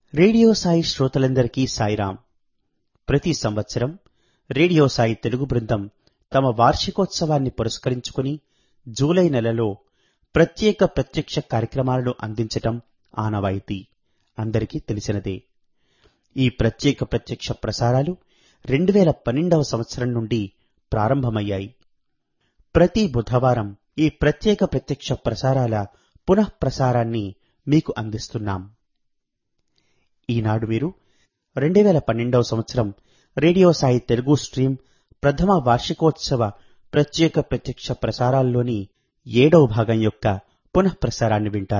radio Sai శ్రోతలందరికీ సాయిరాం ప్రతి సంవత్సరం రేడియో సాయి తెలుగు బృందం తమ వార్షికోత్సవాన్ని పురస్కరించుకుని జూలై నెలలో ప్రత్యేక ప్రత్యక్ష కార్యక్రమాలను అందించటం ఆనవాయితీ అందరికీ తెలిసినదే ఈ ప్రత్యేక ప్రత్యక్ష ప్రసారాలు రెండు వేల పన్నెండవ సంవత్సరం నుండి ప్రారంభమయ్యాయి ప్రతి బుధవారం ఈ ప్రత్యేక ప్రత్యక్ష ప్రసారాల పునః ప్రసారాన్ని మీకు అందిస్తున్నాం ఈనాడు మీరు రెండు వేల పన్నెండవ సంవత్సరం రేడియో సాయి తెలుగు స్ట్రీమ్ ప్రథమ వార్షికోత్సవ ప్రత్యేక ప్రత్యక్ష ప్రసారాల్లోని ఏడవ భాగం యొక్క పునః ప్రసారాన్ని వింటారు